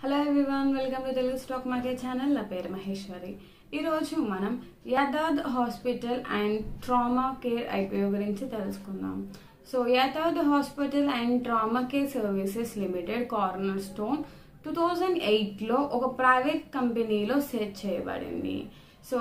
hello everyone welcome to Telugu stock market channel నా పేరు మహేశ్వరి ఈరోజు మనం యదాద్ hospital and trauma care IPO గురించి తెలుసుకుందాం సో యదాద్ hospital and trauma care services limited corner stone two thousand ఎయిట్లో ఒక ప్రైవేట్ కంపెనీలో సెట్ చేయబడింది సో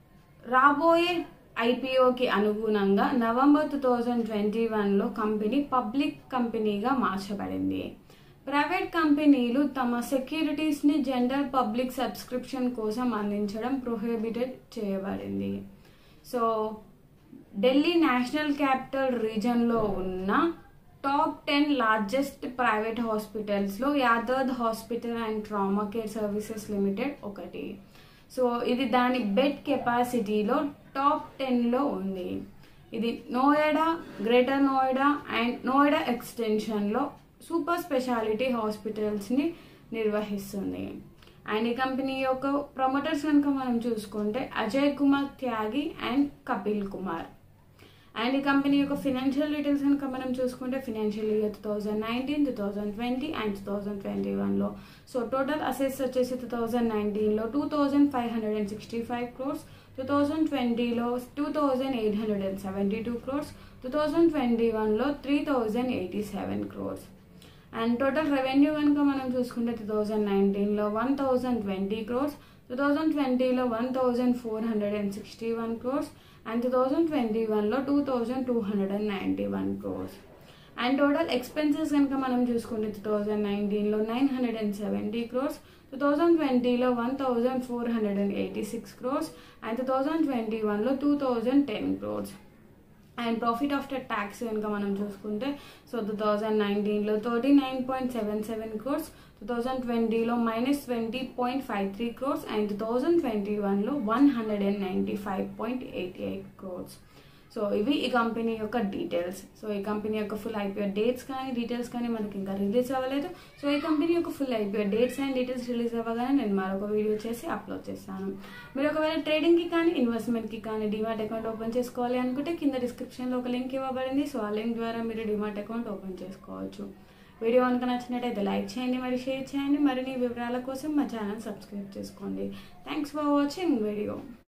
రాబోయే ఐపీఓకి అనుగుణంగా నవంబర్ టూ థౌజండ్ ట్వంటీ వన్లో కంపెనీ పబ్లిక్ కంపెనీగా మార్చబడింది ప్రైవేట్ కంపెనీలు తమ సెక్యూరిటీస్ని జనరల్ పబ్లిక్ సబ్స్క్రిప్షన్ కోసం అందించడం ప్రొహిబిటెడ్ చేయబడింది సో ఢిల్లీ నేషనల్ క్యాపిటల్ రీజన్లో ఉన్న టాప్ టెన్ లార్జెస్ట్ ప్రైవేట్ హాస్పిటల్స్లో Yadav hospital and trauma care services limited ఒకటి సో ఇది దాని బెడ్ కెపాసిటీలో టాప్ టెన్లో ఉంది ఇది నోయిడా గ్రేటర్ నోయిడా అండ్ నోయిడా ఎక్స్టెన్షన్లో సూపర్ స్పెషాలిటీ హాస్పిటల్స్ని నిర్వహిస్తుంది అండ్ ఈ కంపెనీ యొక్క ప్రమోటర్స్ కనుక మనం చూసుకుంటే అజయ్ కుమార్ త్యాగి అండ్ కపిల్ కుమార్ అండ్ ఈ కంపెనీ యొక్క ఫినాన్షియల్ డీటెయిల్స్ కనుక మనం చూసుకుంటే financial year two thousand nineteen two thousand twenty and two thousand twenty వన్లో సో టోటల్ అసెట్స్ వచ్చేసి టూ థౌజండ్ నైన్టీన్లో two thousand five hundred and sixty five crores two thousand ట్వంటీలో two thousand eight hundred and seventy two crores two thousand twenty వన్లో three thousand eighty seven crores and total revenue కనుక మనం చూసుకుంటే two thousand నైన్టీన్లో one thousand twenty crores two thousand ట్వంటీలో one thousand four hundred and sixty one crores and two thousand twenty వన్లో two thousand two hundred and ninety one crores and total expenses కనుక మనం చూసుకుంటే two thousand నైన్టీన్లో nine hundred and seventy crores two thousand ట్వంటీలో one thousand four hundred and eighty six crores and two thousand twenty వన్లో two thousand ten crores and profit after tax కనుక మనం చూసుకుంటే so two thousand నైన్టీన్లో thirty nine point seven seven crores two thousand ట్వంటీలో minus twenty point five three crores and two thousand twenty వన్లో one hundred and ninety five point eighty eight crores so ఇవి ఈ company యొక్క details so ఈ company యొక్క full IPO dates కానీ details కానీ మనకి ఇంకా రిలీజ్ అవ్వలేదు సో ఈ కంపెనీ యొక్క full IPO dates and details release అవ్వగానే నేను మరొక వీడియో చేసి అప్లోడ్ చేస్తాను మీరు ఒకవేళ ట్రేడింగ్కి కానీ ఇన్వెస్ట్మెంట్కి కానీ డిమాట్ అకౌంట్ ఓపెన్ చేసుకోవాలి అనుకుంటే కింద డిస్క్రిప్షన్లో ఒక లింక్ ఇవ్వబడింది సో ఆ లింక్ ద్వారా మీరు డిమాట్ అకౌంట్ ఓపెన్ చేసుకోవచ్చు వీడియో కనుక నచ్చినట్టయితే లైక్ చేయండి మరి షేర్ చేయండి మరిన్ని వివరాల కోసం మా ఛానల్ సబ్స్క్రైబ్ చేసుకోండి థ్యాంక్స్ ఫర్ వాచింగ్ వీడియో